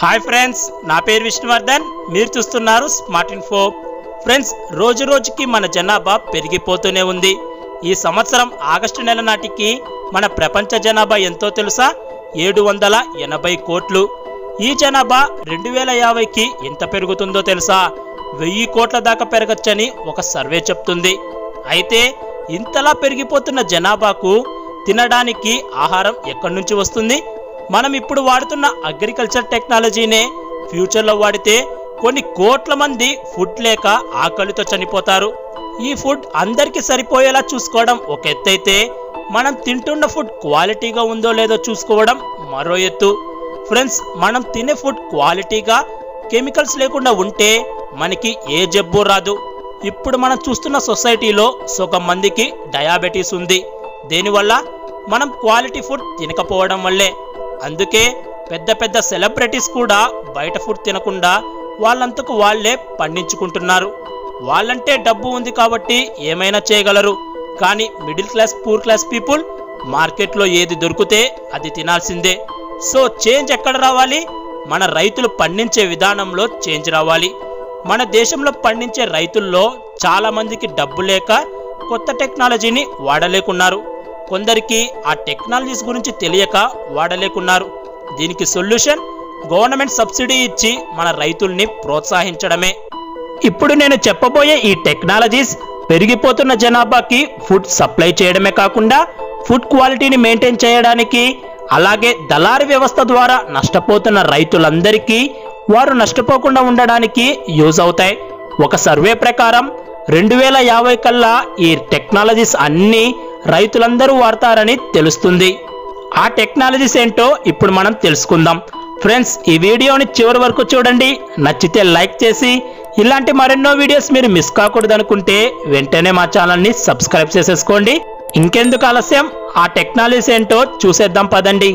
hi friends నా పేరు విష్ణువర్ధన్ మీరు చూస్తున్నారు స్మార్ట్ ఇన్ఫో ఫ్రెండ్స్ రోజు రోజుకి మన జనాభా పెరిగిపోతూనే ఉంది ఈ సంవత్సరం ఆగస్టు నెల నాటికి మన ప్రపంచ జనాభా ఎంతో తెలుసా ఏడు వందల ఎనభై కోట్లు ఈ జనాభా రెండు వేల యాభైకి ఎంత పెరుగుతుందో తెలుసా వెయ్యి కోట్ల దాకా పెరగచ్చని ఒక సర్వే చెప్తుంది అయితే ఇంతలా పెరిగిపోతున్న జనాభాకు తినడానికి ఆహారం ఎక్కడి నుంచి వస్తుంది మనం ఇప్పుడు వాడుతున్న అగ్రికల్చర్ టెక్నాలజీనే ఫ్యూచర్లో వాడితే కొన్ని కోట్ల మంది ఫుడ్ లేక ఆకలితో చనిపోతారు ఈ ఫుడ్ అందరికీ సరిపోయేలా చూసుకోవడం ఒక ఎత్తైతే మనం తింటున్న ఫుడ్ క్వాలిటీగా ఉందో లేదో చూసుకోవడం మరో ఎత్తు ఫ్రెండ్స్ మనం తినే ఫుడ్ క్వాలిటీగా కెమికల్స్ లేకుండా ఉంటే మనకి ఏ జబ్బు రాదు ఇప్పుడు మనం చూస్తున్న సొసైటీలో సగం మందికి డయాబెటీస్ ఉంది దేనివల్ల మనం క్వాలిటీ ఫుడ్ తినకపోవడం వల్లే అందుకే పెద్ద పెద్ద సెలబ్రిటీస్ కూడా బయట ఫుడ్ తినకుండా వాళ్ళంతకు వాళ్ళే పండించుకుంటున్నారు వాళ్ళంటే డబ్బు ఉంది కాబట్టి ఏమైనా చేయగలరు కానీ middle class poor class people మార్కెట్లో ఏది దొరికితే అది తినాల్సిందే సో చేంజ్ ఎక్కడ రావాలి మన రైతులు పండించే విధానంలో చేంజ్ రావాలి మన దేశంలో పండించే రైతుల్లో చాలా మందికి డబ్బు లేక కొత్త టెక్నాలజీని వాడలేకున్నారు కొందరికి ఆ టెక్నాలజీస్ గురించి తెలియక వాడలేకున్నారు దీనికి సొల్యూషన్ గవర్నమెంట్ సబ్సిడీ ఇచ్చి మన రైతుల్ని ప్రోత్సహించడమే ఇప్పుడు నేను చెప్పబోయే ఈ టెక్నాలజీస్ పెరిగిపోతున్న జనాభాకి ఫుడ్ సప్లై చేయడమే కాకుండా ఫుడ్ క్వాలిటీని మెయింటైన్ చేయడానికి అలాగే దళారీ వ్యవస్థ ద్వారా నష్టపోతున్న రైతులందరికీ వారు నష్టపోకుండా ఉండడానికి యూజ్ అవుతాయి ఒక సర్వే ప్రకారం రెండు వేల యాభై కల్లా ఈ టెక్నాలజీస్ అన్నీ రైతులందరూ వాడతారని తెలుస్తుంది ఆ టెక్నాలజీస్ ఏంటో ఇప్పుడు మనం తెలుసుకుందాం ఫ్రెండ్స్ ఈ వీడియోని చివరి వరకు చూడండి నచ్చితే లైక్ చేసి ఇలాంటి మరెన్నో వీడియోస్ మీరు మిస్ కాకూడదు అనుకుంటే వెంటనే మా ఛానల్ని సబ్స్క్రైబ్ చేసేసుకోండి ఇంకెందుకు ఆలస్యం ఆ టెక్నాలజీస్ ఏంటో చూసేద్దాం పదండి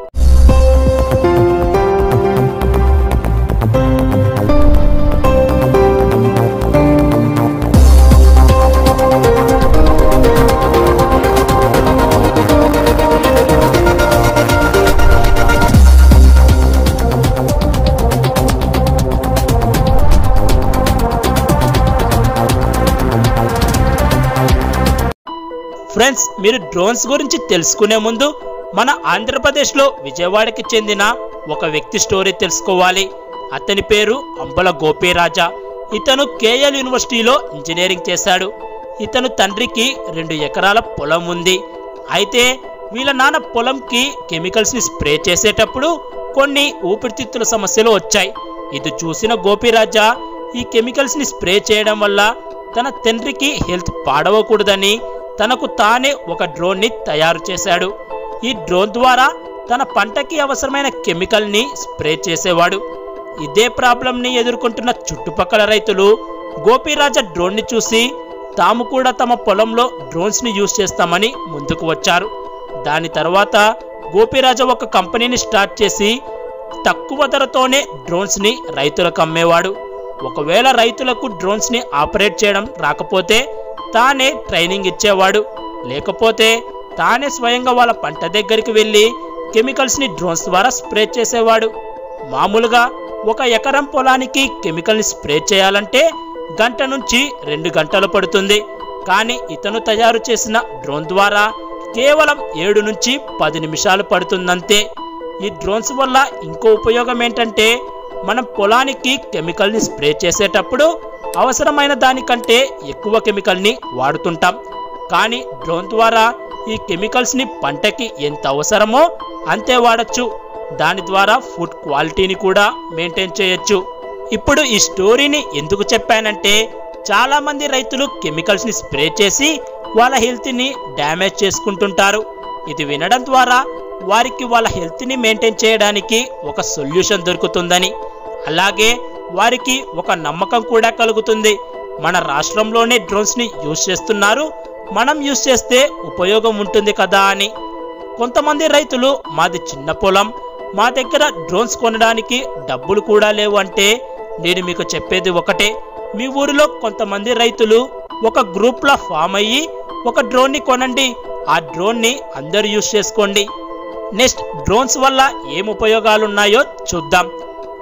ఫ్రెండ్స్ మీరు డ్రోన్స్ గురించి తెలుసుకునే ముందు మన ఆంధ్రప్రదేశ్లో విజయవాడకి చెందిన ఒక వ్యక్తి స్టోరీ తెలుసుకోవాలి అతని పేరు అంబల గోపీరాజా ఇతను కేఎల్ యూనివర్సిటీలో ఇంజనీరింగ్ చేశాడు ఇతను తండ్రికి రెండు ఎకరాల పొలం ఉంది అయితే వీళ్ళ నాన్న పొలంకి కెమికల్స్ని స్ప్రే చేసేటప్పుడు కొన్ని ఊపిరితిత్తుల సమస్యలు వచ్చాయి ఇది చూసిన గోపీరాజా ఈ కెమికల్స్ని స్ప్రే చేయడం వల్ల తన తండ్రికి హెల్త్ పాడవకూడదని తనకు తానే ఒక డ్రోన్ని తయారు చేశాడు ఈ డ్రోన్ ద్వారా తన పంటకి అవసరమైన కెమికల్ని స్ప్రే చేసేవాడు ఇదే ప్రాబ్లంని ఎదుర్కొంటున్న చుట్టుపక్కల రైతులు గోపీరాజ డ్రోన్ని చూసి తాము కూడా తమ పొలంలో డ్రోన్స్ని యూజ్ చేస్తామని ముందుకు వచ్చారు దాని తర్వాత గోపీరాజ ఒక కంపెనీని స్టార్ట్ చేసి తక్కువ ధరతోనే డ్రోన్స్ని రైతులకు అమ్మేవాడు ఒకవేళ రైతులకు డ్రోన్స్ని ఆపరేట్ చేయడం రాకపోతే తానే ట్రైనింగ్ ఇచ్చేవాడు లేకపోతే తానే స్వయంగా వాళ్ళ పంట దగ్గరికి వెళ్ళి కెమికల్స్ని డ్రోన్స్ ద్వారా స్ప్రే చేసేవాడు మామూలుగా ఒక ఎకరం పొలానికి కెమికల్ని స్ప్రే చేయాలంటే గంట నుంచి రెండు గంటలు పడుతుంది కానీ ఇతను తయారు చేసిన డ్రోన్ ద్వారా కేవలం ఏడు నుంచి పది నిమిషాలు పడుతుందంతే ఈ డ్రోన్స్ వల్ల ఇంకో ఉపయోగం ఏంటంటే మనం పొలానికి కెమికల్ని స్ప్రే చేసేటప్పుడు అవసరమైన దానికంటే ఎక్కువ కెమికల్ని వాడుతుంటాం కానీ డ్రోన్ ద్వారా ఈ కెమికల్స్ని పంటకి ఎంత అవసరమో అంతే వాడచ్చు దాని ద్వారా ఫుడ్ క్వాలిటీని కూడా మెయింటైన్ చేయొచ్చు ఇప్పుడు ఈ స్టోరీని ఎందుకు చెప్పానంటే చాలామంది రైతులు కెమికల్స్ని స్ప్రే చేసి వాళ్ళ హెల్త్ని డ్యామేజ్ చేసుకుంటుంటారు ఇది వినడం ద్వారా వారికి వాళ్ళ హెల్త్ని మెయింటైన్ చేయడానికి ఒక సొల్యూషన్ దొరుకుతుందని అలాగే వారికి ఒక నమ్మకం కూడా కలుగుతుంది మన రాష్ట్రంలోనే డ్రోన్స్ని యూజ్ చేస్తున్నారు మనం యూజ్ చేస్తే ఉపయోగం ఉంటుంది కదా అని కొంతమంది రైతులు మాది చిన్న పొలం మా దగ్గర డ్రోన్స్ కొనడానికి డబ్బులు కూడా లేవు అంటే నేను మీకు చెప్పేది ఒకటే మీ ఊరిలో కొంతమంది రైతులు ఒక గ్రూప్లో ఫామ్ అయ్యి ఒక డ్రోన్ని కొనండి ఆ డ్రోన్ని అందరూ యూజ్ చేసుకోండి నెక్స్ట్ డ్రోన్స్ వల్ల ఏం ఉపయోగాలు ఉన్నాయో చూద్దాం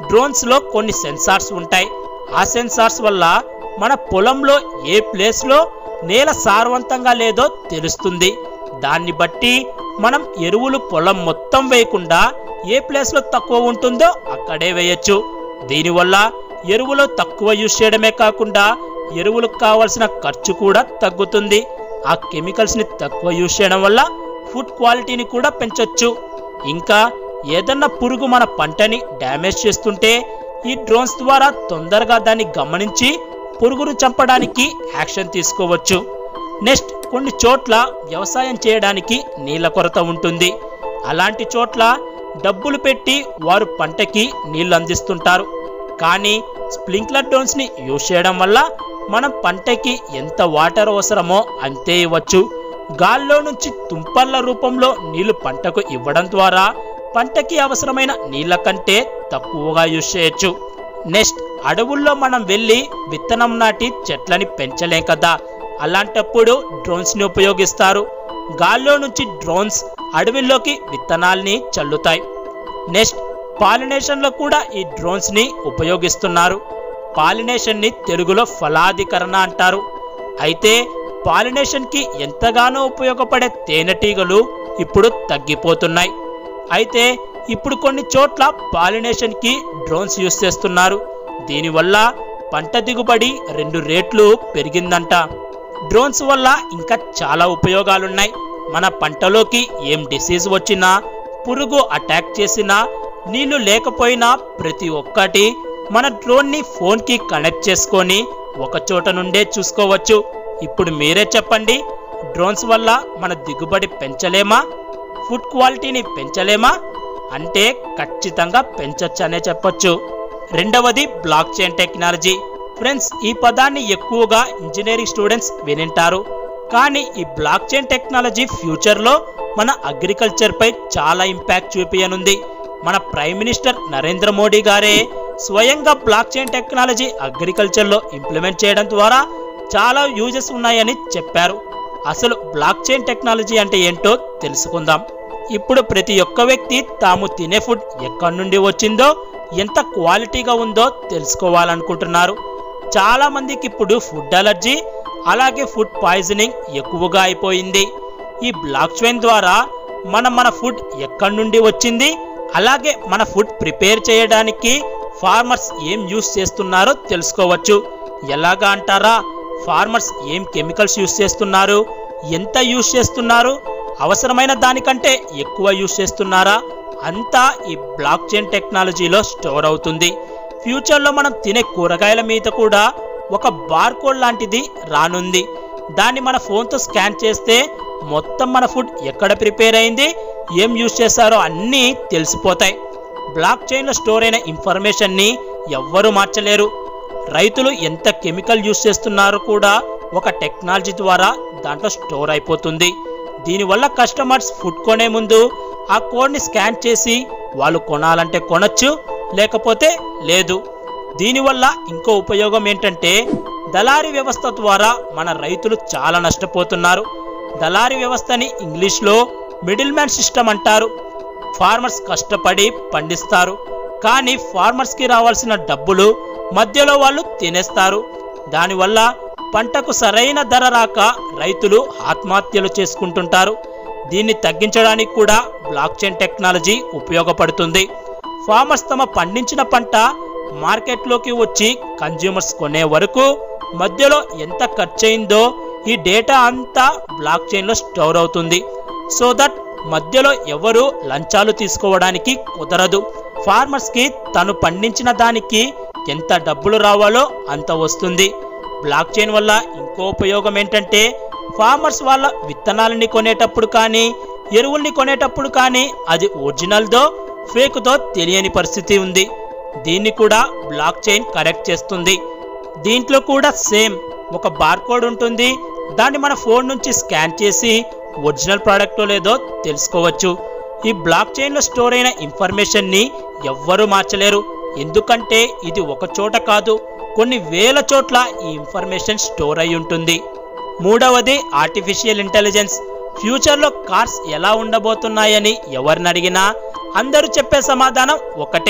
డ్రోన్స్లో కొన్ని సెన్సార్స్ ఉంటాయి ఆ సెన్సార్స్ వల్ల మన పొలంలో ఏ ప్లేస్లో నేల సారవంతంగా లేదో తెలుస్తుంది దాన్ని బట్టి మనం ఎరువులు పొలం మొత్తం వేయకుండా ఏ ప్లేస్లో తక్కువ ఉంటుందో అక్కడే వేయచ్చు దీనివల్ల ఎరువులు తక్కువ యూజ్ చేయడమే కాకుండా ఎరువులకు కావాల్సిన ఖర్చు కూడా తగ్గుతుంది ఆ కెమికల్స్ని తక్కువ యూజ్ చేయడం వల్ల ఫుడ్ క్వాలిటీని కూడా పెంచొచ్చు ఇంకా ఏదన్నా పురుగు మన పంటని డ్యామేజ్ చేస్తుంటే ఈ డ్రోన్స్ ద్వారా తొందరగా దాన్ని గమనించి పురుగును చంపడానికి యాక్షన్ తీసుకోవచ్చు నెక్స్ట్ కొన్ని చోట్ల వ్యవసాయం చేయడానికి నీళ్ళ కొరత ఉంటుంది అలాంటి చోట్ల డబ్బులు పెట్టి వారు పంటకి నీళ్లు అందిస్తుంటారు కానీ స్ప్రింక్లర్ డ్రోన్స్ని యూజ్ చేయడం వల్ల మనం పంటకి ఎంత వాటర్ అవసరమో అంతే ఇవ్వచ్చు గాల్లో నుంచి తుంపర్ల రూపంలో నీళ్లు పంటకు ఇవ్వడం ద్వారా పంటకి అవసరమైన నీళ్ళ కంటే తక్కువగా యూజ్ చేయొచ్చు నెక్స్ట్ అడవుల్లో మనం వెళ్ళి విత్తనం నాటి చెట్లని పెంచలేం కదా అలాంటప్పుడు డ్రోన్స్ని ఉపయోగిస్తారు గాల్లో నుంచి డ్రోన్స్ అడవిలోకి విత్తనాల్ని చల్లుతాయి నెక్స్ట్ పాలినేషన్లో కూడా ఈ డ్రోన్స్ని ఉపయోగిస్తున్నారు పాలినేషన్ని తెలుగులో ఫలాధికరణ అంటారు అయితే పాలినేషన్కి ఎంతగానో ఉపయోగపడే తేనెటీగలు ఇప్పుడు తగ్గిపోతున్నాయి అయితే ఇప్పుడు కొన్ని చోట్ల పాలినేషన్కి డ్రోన్స్ యూస్ చేస్తున్నారు దీనివల్ల పంట దిగుబడి రెండు రేట్లు పెరిగిందంట డ్రోన్స్ వల్ల ఇంకా చాలా ఉపయోగాలున్నాయి మన పంటలోకి ఏం డిసీజ్ వచ్చినా పురుగు అటాక్ చేసినా నీళ్లు లేకపోయినా ప్రతి ఒక్కటి మన డ్రోన్ని ఫోన్కి కనెక్ట్ చేసుకొని ఒక చోట నుండే చూసుకోవచ్చు ఇప్పుడు మీరే చెప్పండి డ్రోన్స్ వల్ల మన దిగుబడి పెంచలేమా ఫుడ్ క్వాలిటీని పెంచలేమా అంటే ఖచ్చితంగా పెంచొచ్చనే చెప్పొచ్చు రెండవది బ్లాక్ చైన్ టెక్నాలజీ ఫ్రెండ్స్ ఈ పదాన్ని ఎక్కువగా ఇంజనీరింగ్ స్టూడెంట్స్ వినింటారు కానీ ఈ బ్లాక్ చైన్ టెక్నాలజీ ఫ్యూచర్లో మన అగ్రికల్చర్పై చాలా ఇంపాక్ట్ చూపించనుంది మన ప్రైమ్ మినిస్టర్ నరేంద్ర మోడీ గారే స్వయంగా బ్లాక్ చైన్ టెక్నాలజీ అగ్రికల్చర్లో ఇంప్లిమెంట్ చేయడం ద్వారా చాలా యూజెస్ ఉన్నాయని చెప్పారు అసలు బ్లాక్ చైన్ టెక్నాలజీ అంటే ఏంటో తెలుసుకుందాం ఇప్పుడు ప్రతి ఒక్క వ్యక్తి తాము తినే ఫుడ్ ఎక్కడి నుండి వచ్చిందో ఎంత క్వాలిటీగా ఉందో తెలుసుకోవాలనుకుంటున్నారు చాలా మందికి ఇప్పుడు ఫుడ్ అలర్జీ అలాగే ఫుడ్ పాయిజనింగ్ ఎక్కువగా అయిపోయింది ఈ బ్లాక్ చైన్ ద్వారా మనం మన ఫుడ్ ఎక్కడి నుండి వచ్చింది అలాగే మన ఫుడ్ ప్రిపేర్ చేయడానికి ఫార్మర్స్ ఏం యూస్ చేస్తున్నారో తెలుసుకోవచ్చు ఎలాగా అంటారా ఫార్మర్స్ ఏం కెమికల్స్ యూస్ చేస్తున్నారు ఎంత యూస్ చేస్తున్నారు అవసరమైన దానికంటే ఎక్కువ యూస్ చేస్తున్నారా అంతా ఈ బ్లాక్ చైన్ టెక్నాలజీలో స్టోర్ అవుతుంది ఫ్యూచర్లో మనం తినే కూరగాయల మీద కూడా ఒక బార్కోడ్ లాంటిది రానుంది దాన్ని మన ఫోన్తో స్కాన్ చేస్తే మొత్తం మన ఫుడ్ ఎక్కడ ప్రిపేర్ అయింది ఏం యూస్ చేశారో అన్నీ తెలిసిపోతాయి బ్లాక్ చైన్లో స్టోర్ అయిన ఇన్ఫర్మేషన్ని ఎవ్వరూ మార్చలేరు రైతులు ఎంత కెమికల్ యూస్ చేస్తున్నారో కూడా ఒక టెక్నాలజీ ద్వారా దాంట్లో స్టోర్ అయిపోతుంది దీనివల్ల కస్టమర్స్ ఫుడ్ కొనే ముందు ఆ కోడ్ని స్కాన్ చేసి వాళ్ళు కొనాలంటే కొనొచ్చు లేకపోతే లేదు దీనివల్ల ఇంకో ఉపయోగం ఏంటంటే దళారీ వ్యవస్థ ద్వారా మన రైతులు చాలా నష్టపోతున్నారు దళారీ వ్యవస్థని ఇంగ్లీష్లో మిడిల్ మ్యాన్ సిస్టమ్ అంటారు ఫార్మర్స్ కష్టపడి పండిస్తారు కానీ ఫార్మర్స్కి రావాల్సిన డబ్బులు మధ్యలో వాళ్ళు తినేస్తారు దానివల్ల పంటకు సరైన ధర రాక రైతులు ఆత్మహత్యలు చేసుకుంటుంటారు దీన్ని తగ్గించడానికి కూడా బ్లాక్ చైన్ టెక్నాలజీ ఉపయోగపడుతుంది ఫార్మర్స్ తమ పండించిన పంట మార్కెట్లోకి వచ్చి కన్జ్యూమర్స్ కొనే వరకు మధ్యలో ఎంత ఖర్చయిందో ఈ డేటా అంతా బ్లాక్ చైన్లో స్టోర్ అవుతుంది సో దట్ మధ్యలో ఎవరు లంచాలు తీసుకోవడానికి కుదరదు ఫార్మర్స్కి తను పండించిన దానికి ఎంత డబ్బులు రావాలో అంత వస్తుంది బ్లాక్ చైన్ వల్ల ఇంకో ఉపయోగం ఏంటంటే ఫార్మర్స్ వాళ్ళ విత్తనాలని కొనేటప్పుడు కానీ ఎరువుల్ని కొనేటప్పుడు కానీ అది ఒరిజినల్దో ఫేక్దో తెలియని పరిస్థితి ఉంది దీన్ని కూడా బ్లాక్ చైన్ కరెక్ట్ చేస్తుంది దీంట్లో కూడా సేమ్ ఒక బార్కోడ్ ఉంటుంది దాన్ని మన ఫోన్ నుంచి స్కాన్ చేసి ఒరిజినల్ ప్రోడక్టో లేదో తెలుసుకోవచ్చు ఈ బ్లాక్ చైన్లో స్టోర్ అయిన ఇన్ఫర్మేషన్ని ఎవ్వరూ మార్చలేరు ఎందుకంటే ఇది ఒక చోట కాదు కొన్ని వేల చోట్ల ఈ ఇన్ఫర్మేషన్ స్టోర్ అయి ఉంటుంది మూడవది ఆర్టిఫిషియల్ ఇంటెలిజెన్స్ ఫ్యూచర్లో కార్స్ ఎలా ఉండబోతున్నాయని ఎవరిని అడిగినా అందరూ చెప్పే సమాధానం ఒకటే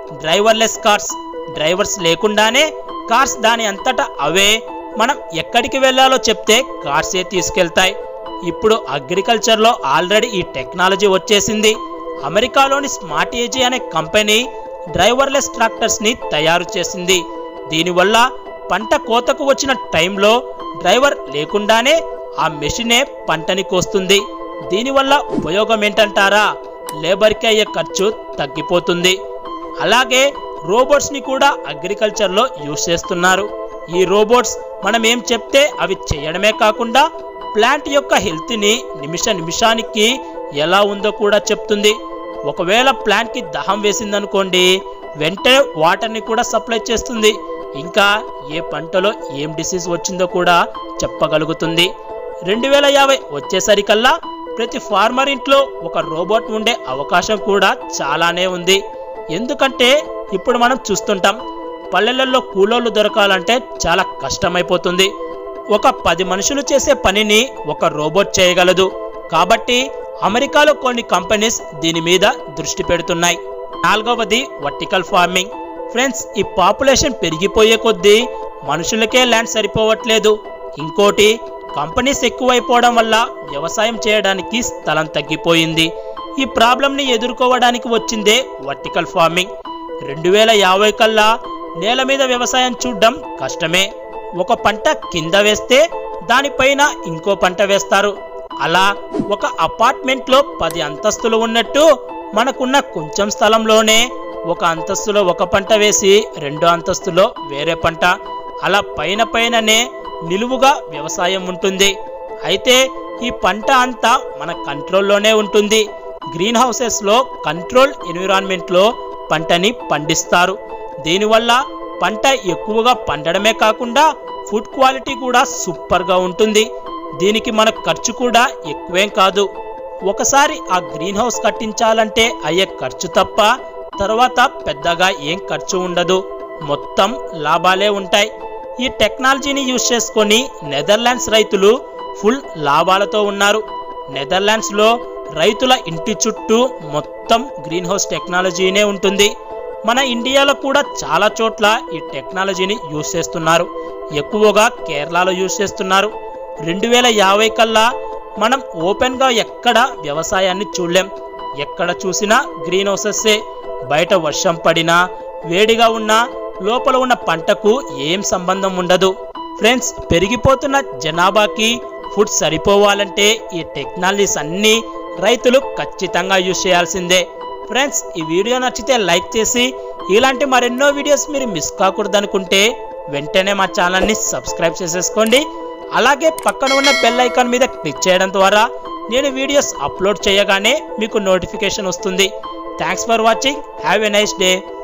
డ్రైవర్లెస్ కార్స్ డ్రైవర్స్ లేకుండానే కార్స్ దాని అంతటా అవే మనం ఎక్కడికి వెళ్ళాలో చెప్తే కార్సే తీసుకెళ్తాయి ఇప్పుడు అగ్రికల్చర్లో ఆల్రెడీ ఈ టెక్నాలజీ వచ్చేసింది అమెరికాలోని స్మార్ట్ ఏజీ అనే కంపెనీ డ్రైవర్లెస్ ట్రాక్టర్స్ని తయారు చేసింది దీనివల్ల పంట కోతకు వచ్చిన టైంలో డ్రైవర్ లేకుండానే ఆ మెషినే పంటని కోస్తుంది దీనివల్ల ఉపయోగం ఏంటంటారా లేబర్కి అయ్యే ఖర్చు తగ్గిపోతుంది అలాగే రోబోట్స్ని కూడా అగ్రికల్చర్లో యూజ్ చేస్తున్నారు ఈ రోబోట్స్ మనం ఏం చెప్తే అవి చేయడమే కాకుండా ప్లాంట్ యొక్క హెల్త్ని నిమిష నిమిషానికి ఎలా ఉందో కూడా చెప్తుంది ఒకవేళ ప్లాంట్కి దహం వేసిందనుకోండి వెంటనే వాటర్ని కూడా సప్లై చేస్తుంది ఇంకా ఏ పంటలో ఏం డిసీజ్ వచ్చిందో కూడా చెప్పగలుగుతుంది రెండు వేల యాభై వచ్చేసరికల్లా ప్రతి ఫార్మర్ ఇంట్లో ఒక రోబోట్ ఉండే అవకాశం కూడా చాలానే ఉంది ఎందుకంటే ఇప్పుడు మనం చూస్తుంటాం పల్లెలలో కూలోళ్ళు దొరకాలంటే చాలా కష్టమైపోతుంది ఒక పది మనుషులు చేసే పనిని ఒక రోబోట్ చేయగలదు కాబట్టి అమెరికాలో కొన్ని కంపెనీస్ దీని మీద దృష్టి పెడుతున్నాయి నాలుగవది వర్టికల్ ఫార్మింగ్ ఫ్రెండ్స్ ఈ పాపులేషన్ పెరిగిపోయే కొద్దీ మనుషులకే ల్యాండ్ సరిపోవట్లేదు ఇంకోటి కంపెనీస్ ఎక్కువైపోవడం వల్ల వ్యవసాయం చేయడానికి స్థలం తగ్గిపోయింది ఈ ప్రాబ్లంని ఎదుర్కోవడానికి వచ్చిందే వర్టికల్ ఫార్మింగ్ రెండు వేల యాభై కల్లా నేల మీద వ్యవసాయం చూడడం కష్టమే ఒక పంట కింద వేస్తే దానిపైన ఇంకో పంట వేస్తారు అలా ఒక అపార్ట్మెంట్లో పది అంతస్తులు ఉన్నట్టు మనకున్న కొంచెం స్థలంలోనే ఒక అంతస్తులో ఒక పంట వేసి రెండో అంతస్తులో వేరే పంట అలా పైన పైననే నిలువుగా వ్యవసాయం ఉంటుంది అయితే ఈ పంట అంతా మన కంట్రోల్లోనే ఉంటుంది గ్రీన్ హౌసెస్లో కంట్రోల్ ఎన్విరాన్మెంట్లో పంటని పండిస్తారు దీనివల్ల పంట ఎక్కువగా పండడమే కాకుండా ఫుడ్ క్వాలిటీ కూడా సూపర్గా ఉంటుంది దీనికి మన ఖర్చు కూడా ఎక్కువేం కాదు ఒకసారి ఆ గ్రీన్ హౌస్ కట్టించాలంటే అయ్యే ఖర్చు తప్ప తర్వాత పెద్దగా ఏం ఖర్చు ఉండదు మొత్తం లాభాలే ఉంటాయి ఈ టెక్నాలజీని యూజ్ చేసుకొని నెదర్లాండ్స్ రైతులు ఫుల్ లాభాలతో ఉన్నారు నెదర్లాండ్స్లో రైతుల ఇంటి చుట్టూ మొత్తం గ్రీన్ హౌస్ టెక్నాలజీనే ఉంటుంది మన ఇండియాలో కూడా చాలా చోట్ల ఈ టెక్నాలజీని యూజ్ చేస్తున్నారు ఎక్కువగా కేరళలో యూజ్ చేస్తున్నారు రెండు వేల యాభై కల్లా మనం ఓపెన్గా ఎక్కడ వ్యవసాయాన్ని చూడలేం ఎక్కడ చూసినా గ్రీన్ హౌసెస్సే బయట వర్షం పడినా వేడిగా ఉన్నా లోపల ఉన్న పంటకు ఏం సంబంధం ఉండదు ఫ్రెండ్స్ పెరిగిపోతున్న జనాభాకి ఫుడ్ సరిపోవాలంటే ఈ టెక్నాలజీస్ అన్నీ రైతులు ఖచ్చితంగా యూజ్ చేయాల్సిందే ఫ్రెండ్స్ ఈ వీడియో నచ్చితే లైక్ చేసి ఇలాంటి మరెన్నో వీడియోస్ మీరు మిస్ కాకూడదనుకుంటే వెంటనే మా ఛానల్ని సబ్స్క్రైబ్ చేసేసుకోండి అలాగే పక్కన ఉన్న బెల్ ఐకాన్ మీద క్లిక్ చేయడం ద్వారా నేను వీడియోస్ అప్లోడ్ చేయగానే మీకు నోటిఫికేషన్ వస్తుంది thanks for watching have a nice day